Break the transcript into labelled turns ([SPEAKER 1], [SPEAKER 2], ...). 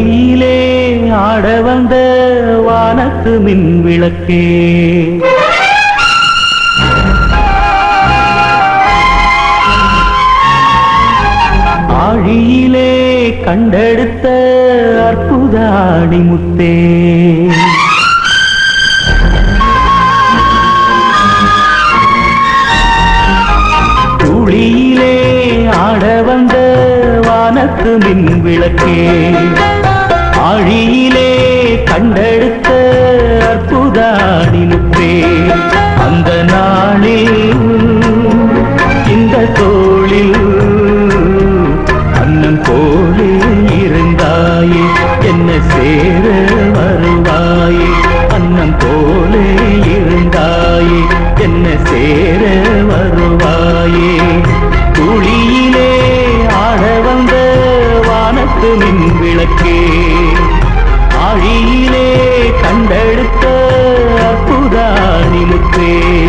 [SPEAKER 1] ஆழியிலே ஆட வந்த வானத்து மின் விளக்கே ஆழியிலே கண்டெடுத்த அற்புத ஆணிமுத்தே துளியிலே ஆட வந்த வானத்து மின் விளக்கே ஆழியிலே கண்டெடுத்த அற்புத ஆணிமுத்தே அந்த நாளில் இந்த தோளில் அண்ணன் போலே இருந்தாயே என்ன சேர வருவாயே அண்ணன் போலே இருந்தாயே என்ன சேர வருவாயே துளியிலே ஆட வந்த வானத்து மின் விளக்கே ஆழியிலே கண்டெடுத்த அற்புதானிலுக்கே